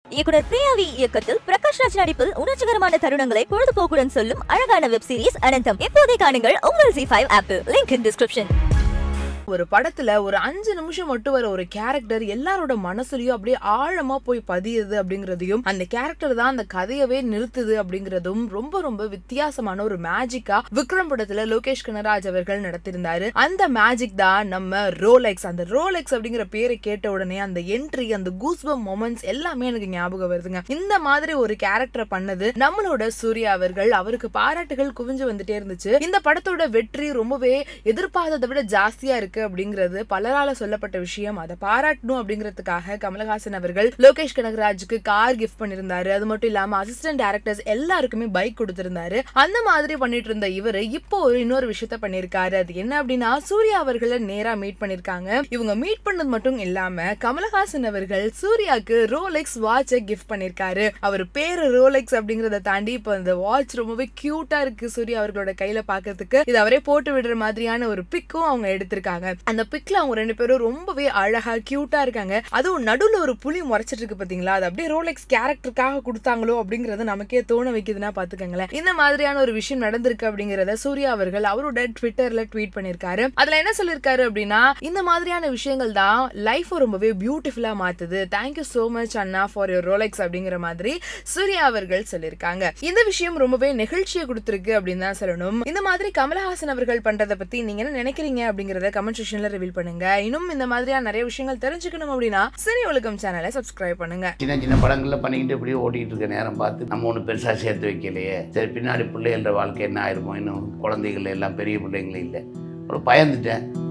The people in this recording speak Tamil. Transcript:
இயக்குனர் பிரியாவி இயக்கத்தில் பிரகாஷ் ராஜ் நடிப்பில் உணர்ச்சிகரமான தருணங்களை பொழுதுபோக்குடன் சொல்லும் அழகான வெப் சீரிஸ் அனந்தம் இப்போதே காணுங்கள் உங்கள் ஜி ஃபைவ் ஆப்பில் லிங்க் இன் டிஸ்கிரிப்ஷன் ஒரு படத்துல ஒரு அஞ்சு நிமிஷம் மட்டும் வர ஒரு கேரக்டர் எல்லாரோட மனசுலயும் அப்படியே ஆழமா போய் பதியுது அப்படிங்கறதையும் அந்த கேரக்டர் தான் அந்த கதையவே நிறுத்துது அப்படிங்கறதும் ரொம்ப ரொம்ப வித்தியாசமான ஒரு மேஜிக்கா விக்ரம் படத்துல லோகேஷ் கனராஜ் அவர்கள் நடத்திருந்தாரு அந்த மேஜிக் தான் நம்ம ரோலெக்ஸ் அந்த ரோலெக்ஸ் அப்படிங்கிற பேரை கேட்ட உடனே அந்த என்ட்ரி அந்த கூஸ்பம் மொமெண்ட்ஸ் எல்லாமே எனக்கு ஞாபகம் வருதுங்க இந்த மாதிரி ஒரு கேரக்டரை பண்ணது நம்மளோட சூர்யா அவர்கள் அவருக்கு பாராட்டுகள் குவிஞ்சு வந்துட்டே இருந்துச்சு இந்த படத்தோட வெற்றி ரொம்பவே எதிர்பார்த்ததை விட ஜாஸ்தியா இருக்கு அப்படிங்கிறது பலரால சொல்லப்பட்ட விஷயம் அதை பாராட்டணும் அப்படிங்கிறதுக்காக கமலஹாசன் அவர்கள் லோகேஷ் கனகராஜுக்கு கார் கிஃப்ட் பண்ணிருந்தாரு அது மட்டும் இல்லாம அசிஸ்டன்ட் டேரக்டர்ஸ் எல்லாருக்குமே பைக் கொடுத்திருந்தாரு அந்த மாதிரி பண்ணிட்டு இருந்த இவரு இப்போ ஒரு இன்னொரு விஷயத்த பண்ணிருக்காரு அது என்ன அப்படின்னா சூர்யா அவர்களை நேரா மீட் பண்ணிருக்காங்க இவங்க மீட் பண்ணது மட்டும் இல்லாம கமலஹாசன் அவர்கள் சூர்யாக்கு ரோலெக்ஸ் வாட்சை கிஃப்ட் பண்ணிருக்காரு அவர் பேரு ரோலெக்ஸ் அப்படிங்கறத தாண்டி இப்போ அந்த வாட்ச் ரொம்பவே கியூட்டா இருக்கு சூர்யா அவர்களோட கையில பாக்குறதுக்கு இது அவரே போட்டு விடுற மாதிரியான ஒரு பிக்கும் அவங்க எடுத்திருக்காங்க அந்த பிக்ல அவங்க ரெண்டு பேரும் ரொம்பவே அழகா கியூட்டா இருக்காங்க அதுவும் நடுவுல ஒரு புலி முறைச்சிட்டு இருக்கு பாத்தீங்களா அது அப்படியே ரோலெக்ஸ் கேரக்டருக்காக கொடுத்தாங்களோ அப்படிங்கறது நமக்கே தோண வைக்குதுன்னா பாத்துக்கோங்களேன் இந்த மாதிரியான ஒரு விஷயம் நடந்திருக்கு அப்படிங்கறத சூர்யா அவர்கள் அவரோட ட்விட்டர்ல ட்வீட் பண்ணிருக்காரு அதுல என்ன சொல்லிருக்காரு அப்படின்னா இந்த மாதிரியான விஷயங்கள் தான் லைஃப் ரொம்பவே பியூட்டிஃபுல்லா மாத்துது தேங்க்யூ சோ மச் அண்ணா ஃபார் யோர் ரோலெக்ஸ் அப்படிங்கிற மாதிரி சூர்யா அவர்கள் சொல்லியிருக்காங்க இந்த விஷயம் ரொம்பவே நெகிழ்ச்சியை கொடுத்திருக்கு அப்படின்னு தான் சொல்லணும் இந்த மாதிரி கமலஹாசன் அவர்கள் பண்றதை பத்தி நீங்க என்ன நினைக்கிறீங்க அப்படிங்கறத கமெண்ட் செக்ஷன்ல ரிவீல் பண்ணுங்க இன்னும் இந்த மாதிரியான நிறைய விஷயங்கள் தெரிஞ்சுக்கணும் அப்படின்னா சினி உலகம் சேனலை சப்ஸ்கிரைப் பண்ணுங்க சின்ன சின்ன படங்கள்ல பண்ணிக்கிட்டு இப்படியே ஓட்டிகிட்டு இருக்க நேரம் பார்த்து நம்ம ஒன்றும் பெருசாக சேர்த்து வைக்கலையே சரி பின்னாடி பிள்ளைகள வாழ்க்கை என்ன ஆயிருமோ இன்னும் குழந்தைகள் எல்லாம் பெரிய பிள்ளைங்களே இல்லை ஒரு பயந்துட்டேன்